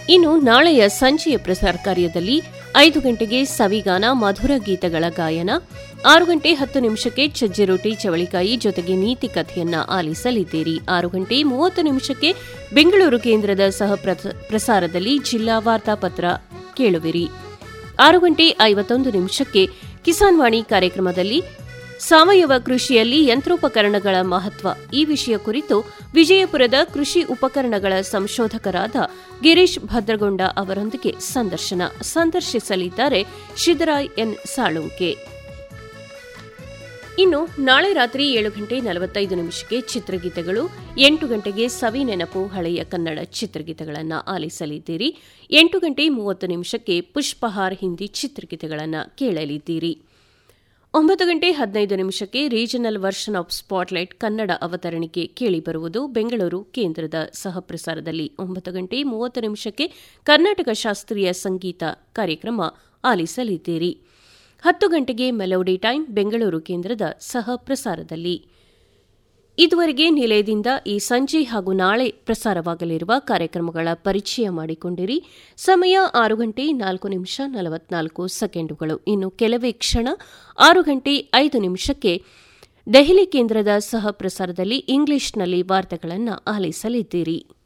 ಇನ್ನು ನಾಳೆಯ ಸಂಜೆಯ ಪ್ರಸಾರ ಕಾರ್ಯದಲ್ಲಿ ಐದು ಗಂಟೆಗೆ ಸವಿಗಾನ ಮಧುರ ಗೀತಗಳ ಗಾಯನ ಆರು ಗಂಟೆ ಹತ್ತು ನಿಮಿಷಕ್ಕೆ ಚಜ್ಜಿ ರೊಟ್ಟಿ ಚವಳಿಕಾಯಿ ಜೊತೆಗೆ ನೀತಿ ಕಥೆಯನ್ನ ಆಲಿಸಲಿದ್ದೀರಿ ಆರು ಗಂಟೆ ಮೂವತ್ತು ನಿಮಿಷಕ್ಕೆ ಬೆಂಗಳೂರು ಕೇಂದ್ರದ ಸಹ ಪ್ರಸಾರದಲ್ಲಿ ಜಿಲ್ಲಾ ವಾರ್ತಾಪತ್ರ ಕೇಳುವಿರಿ ಆರು ಗಂಟೆ ಐವತ್ತೊಂದು ನಿಮಿಷಕ್ಕೆ ಕಿಸಾನ್ ವಾಣಿ ಕಾರ್ಯಕ್ರಮದಲ್ಲಿ ಸಾವಯವ ಕೃಷಿಯಲ್ಲಿ ಯಂತ್ರೋಪಕರಣಗಳ ಮಹತ್ವ ಈ ವಿಷಯ ಕುರಿತು ವಿಜಯಪುರದ ಕೃಷಿ ಉಪಕರಣಗಳ ಸಂಶೋಧಕರಾದ ಗಿರೀಶ್ ಭದ್ರಗೊಂಡ ಅವರೊಂದಿಗೆ ಸಂದರ್ಶನ ಸಂದರ್ಶಿಸಲಿದ್ದಾರೆ ಶಿದರಾಯ್ ಎನ್ ಸಾಳುಂಕೆ ಇನ್ನು ನಾಳೆ ರಾತ್ರಿ ಏಳು ಗಂಟೆ ನಲವತ್ತೈದು ನಿಮಿಷಕ್ಕೆ ಚಿತ್ರಗೀತೆಗಳು ಎಂಟು ಗಂಟೆಗೆ ಸವಿ ನೆನಪು ಹಳೆಯ ಕನ್ನಡ ಚಿತ್ರಗೀತೆಗಳನ್ನು ಆಲಿಸಲಿದ್ದೀರಿ ಎಂಟು ಗಂಟೆ ಮೂವತ್ತು ನಿಮಿಷಕ್ಕೆ ಪುಷ್ಪಹಾರ್ ಹಿಂದಿ ಚಿತ್ರಗೀತೆಗಳನ್ನು ಕೇಳಲಿದ್ದೀರಿ ಒಂಬತ್ತು ಗಂಟೆ ಹದಿನೈದು ನಿಮಿಷಕ್ಕೆ regional version of spotlight Kannada ಅವತರಣಿಕೆ ಕೇಳಿಬರುವುದು ಬೆಂಗಳೂರು ಕೇಂದ್ರದ ಸಹ ಪ್ರಸಾರದಲ್ಲಿ ಒಂಬತ್ತು ಗಂಟೆ ಮೂವತ್ತು ನಿಮಿಷಕ್ಕೆ ಕರ್ನಾಟಕ ಶಾಸ್ತ್ರೀಯ ಸಂಗೀತ ಕಾರ್ಯಕ್ರಮ ಆಲಿಸಲಿದ್ದೀರಿ ಹತ್ತು ಗಂಟೆಗೆ ಮೆಲೋಡಿ ಟೈಮ್ ಬೆಂಗಳೂರು ಕೇಂದ್ರದ ಸಹ ಪ್ರಸಾರದಲ್ಲಿ ಇದುವರೆಗೆ ನಿಲಯದಿಂದ ಈ ಸಂಜೆ ಹಾಗೂ ನಾಳೆ ಪ್ರಸಾರವಾಗಲಿರುವ ಕಾರ್ಯಕ್ರಮಗಳ ಪರಿಚಯ ಮಾಡಿಕೊಂಡಿರಿ ಸಮಯ ಆರು ಗಂಟೆ ನಾಲ್ಕು ನಿಮಿಷ ನಲವತ್ನಾಲ್ಕು ಸೆಕೆಂಡುಗಳು ಇನ್ನು ಕೆಲವೇ ಕ್ಷಣ ಆರು ಗಂಟೆ ಐದು ನಿಮಿಷಕ್ಕೆ ದೆಹಲಿ ಕೇಂದ್ರದ ಸಹ ಪ್ರಸಾರದಲ್ಲಿ ಇಂಗ್ಲಿಷ್ನಲ್ಲಿ ವಾರ್ತೆಗಳನ್ನು ಆಲಿಸಲಿದ್ದೀರಿ